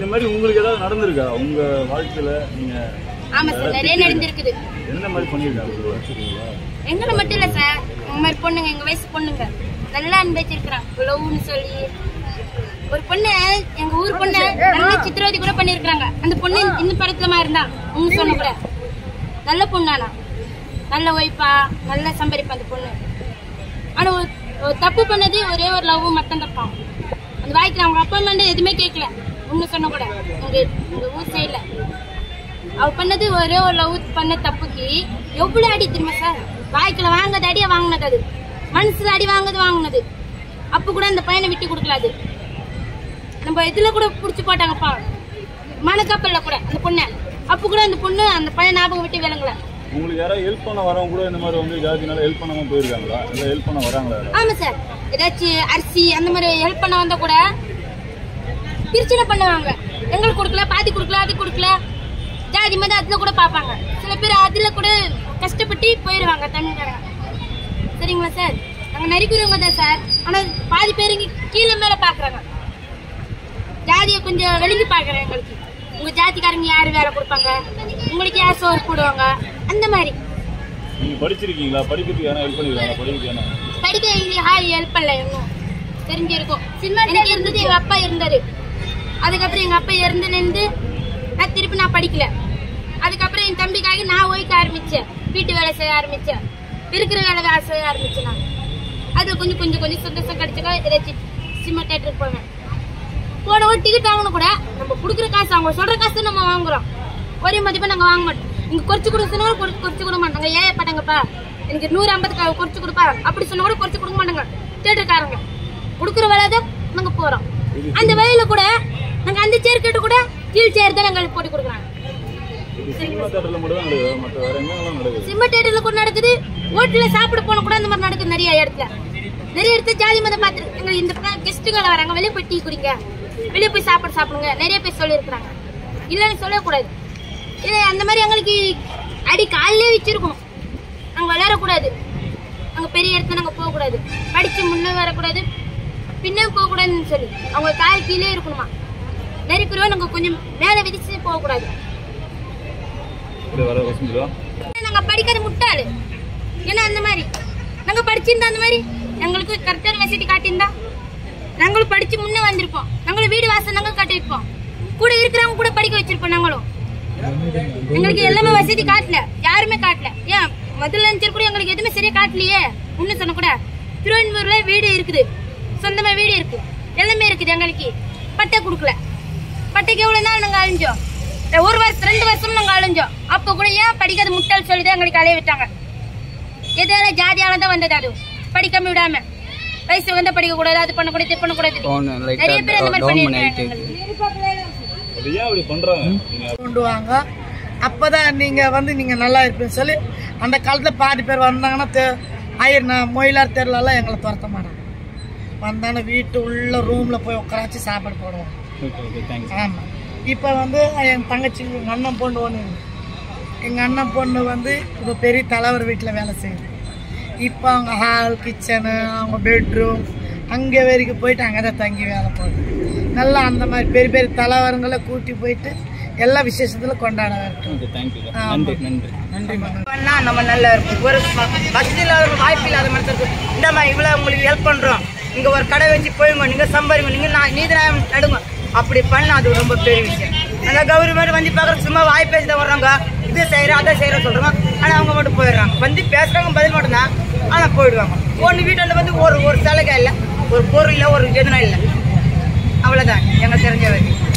இந்த மாதிரி உங்களுக்கு ஏதாவது நடந்திருக்கா உங்க வாழ்க்கையில நீங்க ஆமா சார் நிறைய நடந்திருக்குது என்ன மாதிரி பண்ணிருக்காங்க வச்சிருக்கீங்களா எங்களை மட்டும் இல்ல சார் இந்த மாதிரி பொண்ணுங்க எங்க வயசு பொண்ணுங்க நல்லா அனுபவிச்சிருக்கிறான் லவ்னு சொல்லி ஒரு பொண்ணு எங்க ஊர் பொண்ணு நல்ல சித்திரவதை கூட பண்ணிருக்காங்க அந்த பொண்ணு இந்த படத்துலமா இருந்தா உங்க சொன்ன கூட நல்ல பொண்ணானா நல்ல ஒய்ஃபா நல்ல சம்பாதிப்பா அந்த பொண்ணு ஆனா ஒரு ஒரு தப்பு பண்ணது ஒரே ஒரு லவ் மட்டும் தப்பான் அந்த வாய்க்கு அவங்க அப்பா அம்மா எதுவுமே கேட்கல ஒண்ணு சொன்ன கூட எங்க எங்க ஊர் சைடுல அவ பண்ணது ஒரே ஒரு லவ் பண்ண தப்புக்கு எவ்வளவு அடி தெரியுமா சார் வாய்க்குல வாங்காத அடியா வாங்கினது அது மனசுல அடி வாங்குது வாங்கினது அப்ப கூட அந்த பையனை விட்டு கொடுக்கல அது நம்ம இதுல கூட புடிச்சு போட்டாங்கப்பா மனக்கப்பல்ல கூட அந்த பொண்ணை அப்ப கூட அந்த பொண்ணு அந்த பையன் ஞாபகம் விட்டு விளங்கல உங்களுக்கு யாராவது ஹெல்ப் பண்ண வரவங்க கூட இந்த மாதிரி வந்து ஜாதினால ஹெல்ப் பண்ணாம போயிருக்காங்களா இல்ல ஹெல்ப் பண்ண வராங்களா யாராவது? ஆமா சார் ஏதாச்சும் அரிசி அந்த மாதிரி ஹெல்ப் பண்ண வந்தா கூட பிரச்சனை பண்ணுவாங்க எங்களுக்கு கொடுக்கல பாதி கொடுக்கல அது கொடுக்கல ஜாதி மாதிரி அதுல கூட பார்ப்பாங்க சில பேர் அதுல கூட கஷ்டப்பட்டு போயிடுவாங்க தமிழ்காரங்க சரிங்களா சார் நாங்க நரிக்கிறவங்க தான் சார் ஆனா பாதி பேர் இங்க கீழே மேல பாக்குறாங்க ஜாதியை கொஞ்சம் வெளிஞ்சு பாக்குறேன் எங்களுக்கு உங்க ஜாதிக்காரங்க யாரு வேலை கொடுப்பாங்க உங்களுக்கு யார் சோறு போடுவாங்க அந்த மாதிரி நீங்க படிச்சிருக்கீங்களா படிக்கிறதுக்கு யாரும் ஹெல்ப் பண்ணிருக்காங்களா படிக்கிறதுக்கு யாரும் படிக்க எங்களுக்கு ஹாய் ஹெல்ப் பண்ணல இன்னும் தெரிஞ்சிருக்கும் எனக்கு இருந்தது எங்க அப்பா இருந்தாரு அதுக்கப்புறம் எங்க அப்பா இறந்துலேருந்து நான் திருப்பி நான் படிக்கல அதுக்கப்புறம் என் தம்பிக்காக நான் ஒய்க்க ஆரம்பிச்சேன் வீட்டு வேலை செய்ய ஆரம்பிச்சேன் இருக்கிற வேலை வேலை செய்ய ஆரம்பிச்சேன் நான் அதுல கொஞ்சம் கொஞ்சம் கொஞ்சம் சந்தோஷம் கிடைச்சக்கா ஏதாச்சும் சினிமா தேட்டருக்கு போவேன் போன ஒரு டிக்கெட் வாங்கணும் கூட நம்ம கொடுக்குற காசு அவங்க சொல்ற காசு நம்ம வாங்குறோம் ஒரே மதிப்பா நாங்க வாங்க மாட்டோம் இங்க குறைச்சு கொடுக்க சொன்னா கூட குறை- குறைச்சு கொடுக்க மாட்டாங்க ஏன் பட்டாங்கப்பா எனக்கு நூறு ஐம்பதுக்கு குறைச்சு கொடுப்பா அப்படி சொன்னா கூட குறைச்சு கொடுக்க மாட்டாங்க தேட்டருக்காரங்க கொடுக்குற வேலை தான் நாங்க போறோம் அந்த வேலையில கூட நாங்க அந்த சேர் கேட்டு கூட கீழ் சேர் தான் நாங்க போட்டு கொடுக்குறாங்க இது சினிமா தேட்டர்ல மட்டும் தான் நடக்குது மற்ற வேற எங்கெல்லாம் நடக்குது சினிமா தேட்டர்ல கூட நடக்குது ஹோட்டல்ல சாப்பிட போன கூட அந்த மாதிரி நடக்குது நிறைய இடத்துல நிறைய இடத்துல ஜாதி மதம் பார்த்து எங்க இந்த கெஸ்ட்டுகளை வராங்க வெளியே போய் டீ குடிங்க வெளியே போய் சாப்பாடு சாப்பிடுங்க நிறைய பேர் சொல்லியிருக்கிறாங்க இல்லைன்னு சொல்லக்கூடாது இது அந்த மாதிரி எங்களுக்கு அடி காலிலே வச்சிருக்கணும் நாங்க விளையாடக்கூடாது அங்க பெரிய இடத்துல நாங்க போகக்கூடாது படிச்சு முன்னே வரக்கூடாது பின்னே போகக்கூடாதுன்னு சொல்லி அவங்க கால் கீழே இருக்கணுமா நெருக்கிறோம் நாங்க கொஞ்சம் மேலே விதிச்சு போகக்கூடாது இப்படி வர வசந்தியா நாங்க படிக்காத முட்டாளு ஏன்னா அந்த மாதிரி நாங்க படிச்சிருந்தா அந்த மாதிரி எங்களுக்கு கரெக்டான வசதி காட்டியிருந்தா நாங்களும் படிச்சு முன்னே வந்திருப்போம் நாங்களும் வீடு வாசல் நாங்க கட்டியிருப்போம் கூட இருக்கிறவங்க கூட படிக்க வச்சிருப்போம் நாங்களும் எங்களுக்கு எல்லாமே வசதி காட்டல யாருமே காட்டல ஏன் முதல்ல நினைச்சர் கூட எங்களுக்கு எதுவுமே சரியா காட்டலையே ஒண்ணு சொன்ன கூட திருவண்ணூர்ல வீடு இருக்குது சொந்தமா வீடு இருக்கு எல்லாமே இருக்குது எங்களுக்கு பட்டை கொடுக்கல பட்டைக்கு எவ்வளவு நாள் நாங்க அழிஞ்சோம் ஒரு வருஷம் ரெண்டு வருஷம் நாங்க அழிஞ்சோம் அப்ப கூட ஏன் படிக்காத முட்டாள் சொல்லிதான் எங்களுக்கு அலைய விட்டாங்க எதால ஜாதியால தான் வந்தது அது படிக்காம விடாம வயசு வந்து படிக்க கூடாது அது பண்ணக்கூடாது இது பண்ணக்கூடாது நிறைய பேர் அந்த மாதிரி பண்ணிருக்காங்க அது ஏன் அப்படி பண்றாங்க நீங்க கொண்டு வாங்க அப்பதான் நீங்க வந்து நீங்க நல்லா இருப்பீங்கன்னு சொல்லி அந்த காலத்துல பாதி பேர் வந்தாங்கன்னா தெ ஆயிரம் மொயிலார் தெருலெல்லாம் எங்களை துரத்த மாட்டாங்க வந்தாங்கன்னா வீட்டு உள்ள ரூம்ல போய் உட்கார வச்சு சாப்பாடு போடுவோம் ஓகே ஓகே தேங்க்ஸ் ஆமா இப்போ வந்து என் தங்கச்சி எங்க அண்ணன் பொண்ணு ஒன்று எங்க அண்ணன் பொண்ணு வந்து இப்போ பெரிய தலைவர் வீட்டில் வேலை செய்யுது இப்போ அவங்க ஹால் கிச்சனு அவங்க பெட்ரூம் அங்கே வரைக்கும் போயிட்டு அங்கே தான் தங்கி வேலை போகுது நல்லா அந்த மாதிரி பெரிய பெரிய தலைவருங்களை கூட்டி போயிட்டு எல்லா விசேஷத்துல கொண்டாட வேண்டும் ஓகே தேங்க்யூ ஆமா. நன்றி நன்றி நன்றி மேடம் பண்ணா நம்ம நல்லா இருக்கும் ஒரு ம- வசதி இல்லாத வாய்ப்பு இல்லாத மனுஷருக்கு இந்தம்மா இவ்வளோ உங்களுக்கு ஹெல்ப் பண்ணுறோம் இங்கே ஒரு கடை வச்சு போயுங்க நீங்கள் சம்பாதிங்க நீங்கள் நான் நீதி நியாயம் நடுங்க அப்படி பண்ணா அது ரொம்ப பெரிய விஷயம் அந்த கவர்மெண்ட் வந்து பார்க்குற சும்மா வாய் பேசி தான் வர்றாங்க இது செய்கிறோம் அதை செய்கிறோம் சொல்கிறாங்க ஆனால் அவங்க மட்டும் போயிடுறாங்க வந்து பேசுகிறவங்க பதில் மட்டும்தான் ஆனால் போயிடுவாங்க ஒன்று வீட்டில் வந்து ஒரு ஒரு சலுகை இல்லை ஒரு பொருள் இல்லை ஒரு எதுனா இல்லை அவ்வளோதான் எங்களுக்கு தெரிஞ்ச வரைக்கும்